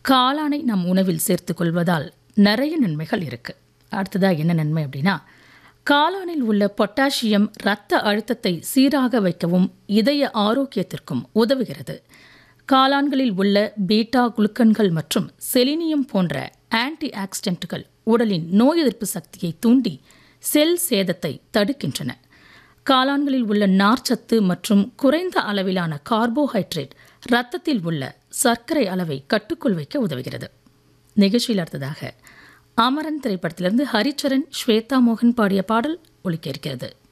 காளானை நம் உணவில் சேர்த்துக் கொள்வதால் நிறைய நன்மைகள் இருக்கு அடுத்ததா என்ன நன்மை அப்படின்னா காளானில் உள்ள பொட்டாசியம் இரத்த அழுத்தத்தை சீராக வைக்கவும் இதய ஆரோக்கியத்திற்கும் உதவுகிறது காளான்களில் உள்ள பீட்டா குளுக்கன்கள் மற்றும் செலினியம் போன்ற ஆன்டி ஆக்சிடென்ட்கள் உடலின் நோய் எதிர்ப்பு சக்தியை தூண்டி செல் சேதத்தை தடுக்கின்றன காளான்களில் உள்ள நார்ச்சத்து மற்றும் குறைந்த அளவிலான கார்போஹைட்ரேட் இரத்தத்தில் உள்ள சர்க்கரை அளவை கட்டுக்குள் வைக்க உதவுகிறது நிகழ்ச்சியில் அடுத்ததாக அமரன் திரைப்படத்திலிருந்து ஹரிச்சரன் ஸ்வேதா மோகன் பாடிய பாடல் ஒலிக்க இருக்கிறது